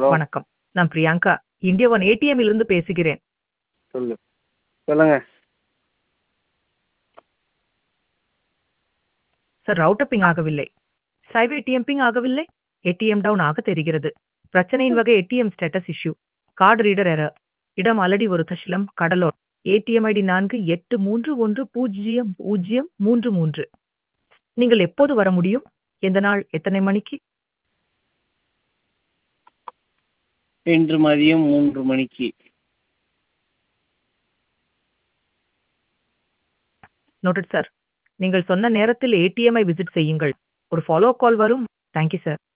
hello வணக்கம் நான் Priyanka India one ATM இருந்து பேசுகிறேன் சொல்லு சொல்லுங்க சார் ரவுட்டர் பிங் ஆகவில்லை சைவ் ஏடிஎம் பிங் ஆகவில்லை ஏடிஎம் டவுன் ஆக தெரிகிறது பிரச்சனையின் வகை ATM status issue card reader error இடம் அலடி ஒரு தஷிலம் கடலூர் ஏடிஎம் ஐடி நான்கு எட்டு மூன்று ஒன்று பூஜ்ஜியம் பூஜ்ஜியம் மூன்று மூன்று நீங்கள் எப்போது வர முடியும் எந்த நாள் எத்தனை மணிக்கு இன்று மதியம் மூன்று மணிக்கு நோட்டட் சார் நீங்கள் சொன்ன நேரத்தில் ஏடிஎம்ஐ விசிட் செய்யுங்கள் ஒரு ஃபாலோ கால் வரும் தேங்க்யூ சார்